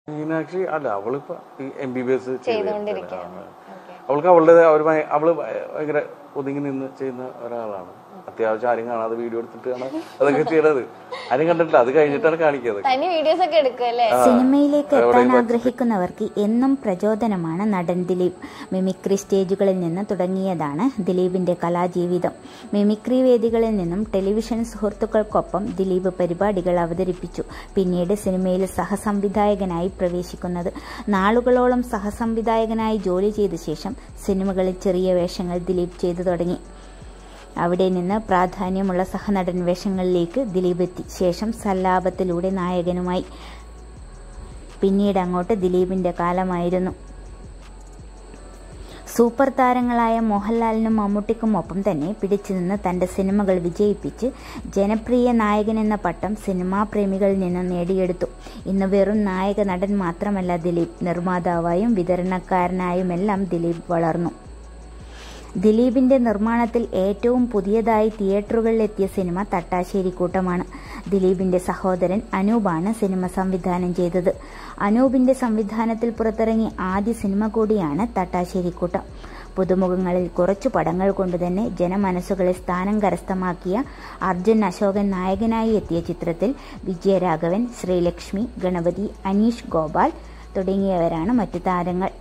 മീനാക്ഷി അല്ല അവളിപ്പോ M B B S ചെയ്തുകൊണ്ടിരിക്കുകയാണ് ഓക്കെ അവൾക്ക് അവളുടെ അവർ അവള് ഭയങ്കര ഒതുങ്ങി നിന്ന് ചെയ്യുന്ന ഒരാളാണ് അത്യാവശ്യം ആരും കാണാതെ വീഡിയോ എടുത്തിട്ടാണ് അതൊക്കെ ചെയ്യണത് ആരും കണ്ടിട്ടില്ല അത് കഴിഞ്ഞിട്ടാണ് കാണിക്കുന്നത് തനി വീഡിയോസ് ഒക്കെ എടുക്കുമല്ലേ സിനിമയിലേക്ക് എത്താൻ ആഗ്രഹിക്കുന്നവർക്ക് എന്നും പ്രചോദനമാണ് നടൻ ദിലീപ് മിമിക്രി സ്റ്റേജുകളിൽ നിന്ന് തുടങ്ങിയതാണ് ദിലീപിന്റെ കലാജീവിതം മിമിക്രി വേദികളിൽ നിന്നും ടെലിവിഷൻ സുഹൃത്തുക്കൾക്കൊപ്പം ദിലീപ് പരിപാടികൾ അവതരിപ്പിച്ചു പിന്നീട് സിനിമയിൽ സഹസംവിധായകനായി പ്രവേശിക്കുന്നത് നാളുകളോളം സഹസംവിധായകനായി ജോലി ചെയ്ത ശേഷം സിനിമകളിൽ ചെറിയ വേഷങ്ങൾ ദിലീപ് ചെയ്തു തുടങ്ങി അവിടെ നിന്ന് പ്രാധാന്യമുള്ള സഹനടൻ വേഷങ്ങളിലേക്ക് ദിലീപ് എത്തി ശേഷം സല്ലാപത്തിലൂടെ നായകനുമായി പിന്നീട് അങ്ങോട്ട് ദിലീപിന്റെ കാലമായിരുന്നു സൂപ്പർ താരങ്ങളായ മോഹൻലാലിനും മമ്മൂട്ടിക്കും ഒപ്പം തന്നെ പിടിച്ചു നിന്ന് തന്റെ സിനിമകൾ വിജയിപ്പിച്ച് ജനപ്രിയ നായകൻ എന്ന പട്ടം സിനിമാ പ്രേമികളിൽ നിന്ന് നേടിയെടുത്തു ഇന്ന് വെറും നായക നടൻ മാത്രമല്ല ദിലീപ് നിർമ്മാതാവായും വിതരണക്കാരനായുമെല്ലാം ദിലീപ് വളർന്നു ദിലീപിന്റെ നിർമ്മാണത്തിൽ ഏറ്റവും പുതിയതായി തിയേറ്ററുകളിലെത്തിയ സിനിമ തട്ടാശ്ശേരിക്കൂട്ടമാണ് ദിലീപിന്റെ സഹോദരൻ അനൂപാണ് സിനിമ സംവിധാനം ചെയ്തത് അനൂപിന്റെ സംവിധാനത്തിൽ പുറത്തിറങ്ങിയ ആദ്യ സിനിമ കൂടിയാണ് തട്ടാശ്ശേരിക്കൂട്ടം പുതുമുഖങ്ങളിൽ കുറച്ചു പടങ്ങൾ കൊണ്ടുതന്നെ ജനമനസ്സുകളെ സ്ഥാനം കരസ്ഥമാക്കിയ അർജുൻ അശോകൻ നായകനായി എത്തിയ ചിത്രത്തിൽ വിജയരാഘവൻ ശ്രീലക്ഷ്മി ഗണപതി അനീഷ് ഗോപാൽ തുടങ്ങിയവരാണ് മറ്റു താരങ്ങൾ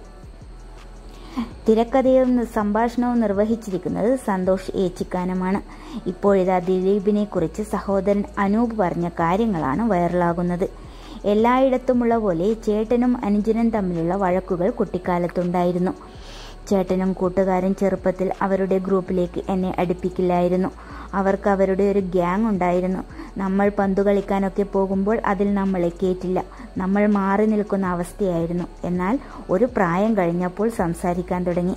തിരക്കഥയും സംഭാഷണവും നിർവഹിച്ചിരിക്കുന്നത് സന്തോഷ് ഏച്ചിക്കാനമാണ് ഇപ്പോഴിതാ ദിലീപിനെ കുറിച്ച് സഹോദരൻ അനൂപ് പറഞ്ഞ കാര്യങ്ങളാണ് വൈറലാകുന്നത് എല്ലായിടത്തുമുള്ള പോലെ ചേട്ടനും അനുജനും തമ്മിലുള്ള വഴക്കുകൾ കുട്ടിക്കാലത്തുണ്ടായിരുന്നു ചേട്ടനും കൂട്ടുകാരും ചെറുപ്പത്തിൽ അവരുടെ ഗ്രൂപ്പിലേക്ക് എന്നെ അടുപ്പിക്കില്ലായിരുന്നു അവർക്ക് അവരുടെ ഒരു ഗ്യാങ് ഉണ്ടായിരുന്നു നമ്മൾ പന്തു കളിക്കാനൊക്കെ പോകുമ്പോൾ അതിൽ നമ്മളെ കേറ്റില്ല നമ്മൾ മാറി നിൽക്കുന്ന അവസ്ഥയായിരുന്നു എന്നാൽ ഒരു പ്രായം കഴിഞ്ഞപ്പോൾ സംസാരിക്കാൻ തുടങ്ങി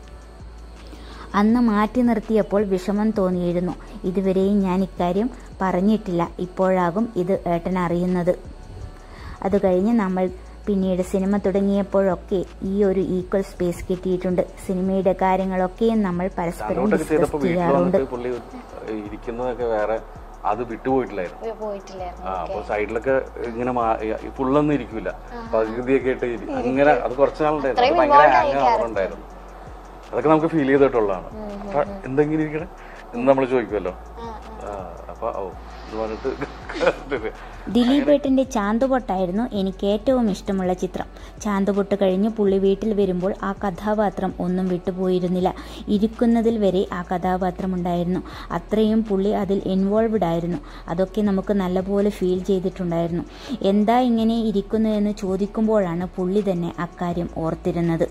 അന്ന് മാറ്റി നിർത്തിയപ്പോൾ വിഷമം തോന്നിയിരുന്നു ഇതുവരെയും ഞാൻ ഇക്കാര്യം പറഞ്ഞിട്ടില്ല ഇപ്പോഴാകും ഇത് ഏട്ടൻ അറിയുന്നത് അത് കഴിഞ്ഞ് നമ്മൾ പിന്നീട് സിനിമ തുടങ്ങിയപ്പോഴൊക്കെ ഈ ഒരു ഈക്വൽ സ്പേസ് കിട്ടിയിട്ടുണ്ട് സിനിമയുടെ കാര്യങ്ങളൊക്കെയും നമ്മൾ പരസ്പരം അങ്ങോട്ടൊക്കെ ഡിസ്കസ് ചെയ്തപ്പോ വീട്ടിൽ ചെയ്യാറുണ്ട് വന്നിട്ട് പുള്ളി ഇരിക്കുന്നതൊക്കെ വേറെ അത് വിട്ടുപോയിട്ടില്ലായിരുന്നു പോയിട്ടില്ലായിരുന്നു ആ അപ്പൊ സൈഡിലൊക്കെ ഇങ്ങനെ ഫുള്ളൊന്നും ഇരിക്കൂല പകുതിയൊക്കെ ആയിട്ട് ഇരി- അങ്ങനെ അത് കുറച്ച് നാളുണ്ടായിരുന്നു അത് ഭയങ്കര ഹാങ് ആവുന്നുണ്ടായിരുന്നു അതൊക്കെ നമുക്ക് ഫീൽ ചെയ്തിട്ടുള്ളതാണ് അപ്പൊ എന്തെങ്കിലും ഇരിക്കണേ എന്ന് നമ്മൾ ചോദിക്കുമല്ലോ ആ, അപ്പൊ ഓ എന്ന് പറഞ്ഞിട്ട് ദിലീപേട്ടന്റെ ചാന്തുപൊട്ടായിരുന്നു എനിക്ക് ഏറ്റവും ഇഷ്ടമുള്ള ചിത്രം ചാന്തുപൊട്ട് കഴിഞ്ഞ് പുള്ളി വീട്ടിൽ വരുമ്പോൾ ആ കഥാപാത്രം ഒന്നും വിട്ടുപോയിരുന്നില്ല ഇരിക്കുന്നതിൽ വരെ ആ കഥാപാത്രം ഉണ്ടായിരുന്നു അത്രയും പുള്ളി അതിൽ ഇൻവോൾവ്ഡ് ആയിരുന്നു അതൊക്കെ നമുക്ക് നല്ലപോലെ ഫീൽ ചെയ്തിട്ടുണ്ടായിരുന്നു എന്താ ഇങ്ങനെ ഇരിക്കുന്നു എന്ന് ചോദിക്കുമ്പോഴാണ് പുള്ളി തന്നെ അക്കാര്യം ഓർത്തിരുന്നത്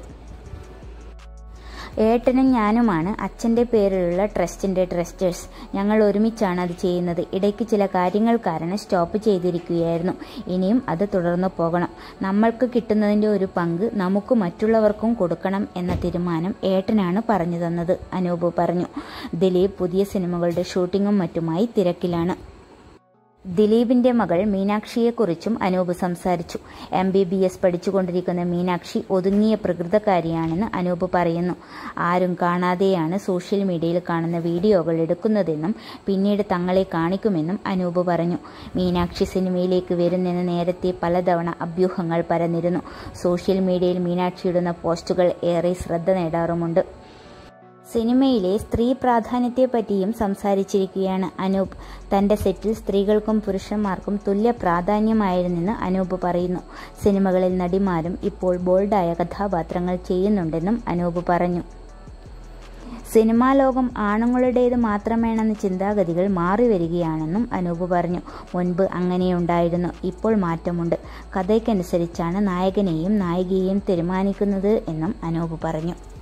ഏട്ടനും ഞാനുമാണ് അച്ഛൻ്റെ പേരിലുള്ള ട്രസ്റ്റിൻ്റെ ട്രസ്റ്റേഴ്സ് ഞങ്ങൾ ഒരുമിച്ചാണ് അത് ചെയ്യുന്നത് ഇടയ്ക്ക് ചില കാര്യങ്ങൾ കാരണം സ്റ്റോപ്പ് ചെയ്തിരിക്കുകയായിരുന്നു ഇനിയും അത് തുടർന്നു പോകണം നമ്മൾക്ക് കിട്ടുന്നതിൻ്റെ ഒരു പങ്ക് നമുക്ക് മറ്റുള്ളവർക്കും കൊടുക്കണം എന്ന തീരുമാനം ഏട്ടനാണ് പറഞ്ഞു തന്നത് അനൂപ് പറഞ്ഞു ദിലീപ് പുതിയ സിനിമകളുടെ ഷൂട്ടിങ്ങും മറ്റുമായി തിരക്കിലാണ് ദിലീപിന്റെ മകൾ മീനാക്ഷിയെക്കുറിച്ചും അനൂപ് സംസാരിച്ചു എം ബി ബി എസ് പഠിച്ചുകൊണ്ടിരിക്കുന്ന മീനാക്ഷി ഒതുങ്ങിയ പ്രകൃതക്കാരിയാണെന്ന് അനൂപ് പറയുന്നു ആരും കാണാതെയാണ് സോഷ്യൽ മീഡിയയിൽ കാണുന്ന വീഡിയോകൾ എടുക്കുന്നതെന്നും പിന്നീട് തങ്ങളെ കാണിക്കുമെന്നും അനൂപ് പറഞ്ഞു മീനാക്ഷി സിനിമയിലേക്ക് വരുന്നെന്ന് നേരത്തെ പലതവണ അഭ്യൂഹങ്ങൾ പരന്നിരുന്നു സോഷ്യൽ മീഡിയയിൽ മീനാക്ഷി ഇടുന്ന പോസ്റ്റുകൾ ഏറെ ശ്രദ്ധ നേടാറുമുണ്ട് സിനിമയിലെ സ്ത്രീ പ്രാധാന്യത്തെപ്പറ്റിയും സംസാരിച്ചിരിക്കുകയാണ് അനൂപ് തന്റെ സെറ്റിൽ സ്ത്രീകൾക്കും പുരുഷന്മാർക്കും തുല്യ പ്രാധാന്യമായിരുന്നെന്ന് അനൂപ് പറയുന്നു സിനിമകളിൽ നടിമാരും ഇപ്പോൾ ബോൾഡായ കഥാപാത്രങ്ങൾ ചെയ്യുന്നുണ്ടെന്നും അനൂപ് പറഞ്ഞു സിനിമാ ലോകം ആണുങ്ങളുടേത് മാത്രമേണെന്ന ചിന്താഗതികൾ മാറി വരികയാണെന്നും അനൂപ് പറഞ്ഞു മുൻപ് അങ്ങനെയുണ്ടായിരുന്നു ഇപ്പോൾ മാറ്റമുണ്ട് കഥയ്ക്കനുസരിച്ചാണ് നായകനെയും നായികയെയും തീരുമാനിക്കുന്നത് എന്നും അനൂപ് പറഞ്ഞു